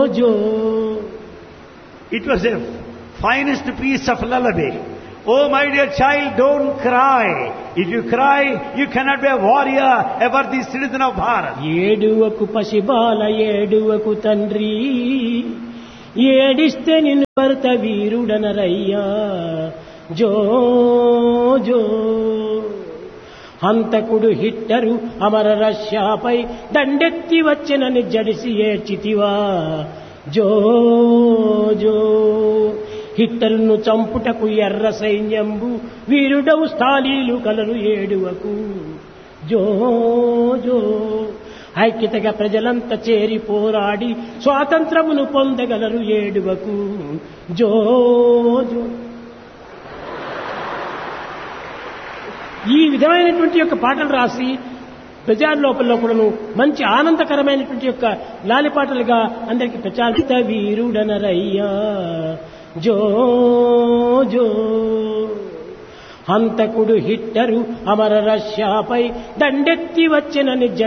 Joe It was the finest piece of lullaby. Oh my dear child, don't cry. If you cry, you cannot be a warrior, a worthy citizen of Bharat. ఏడువకు పసిబాల ఏడువకు తండ్రి ఏడిస్తే నిన్ను భర్త వీరుడనరయ్యా జో జో హంతకుడు hitter అమర రష్యాపై దండెత్తి వచ్చినని జడిసి ఏడ్చితివా జో జో హిట్టరును చంపుటకు ఎర్ర సైన్యంబు వీరుడవు స్థాళీలు colour ఏడువకు జో జో ఐక్యతగా ప్రజలంతా చేరి పోరాడి స్వాతంత్రమును పొందగలరు ఏడువకు జో జో ఈ విధమైనటువంటి యొక్క పాటలు రాసి ప్రజల లోపల కూడాను మంచి ఆనందకరమైనటువంటి యొక్క లాలిపాటలుగా అందరికి ప్రచారిత వీరుడనరయ్యా జో జో హంతకుడు హిట్టరు అమర రష్యాపై దండెత్తి వచ్చినని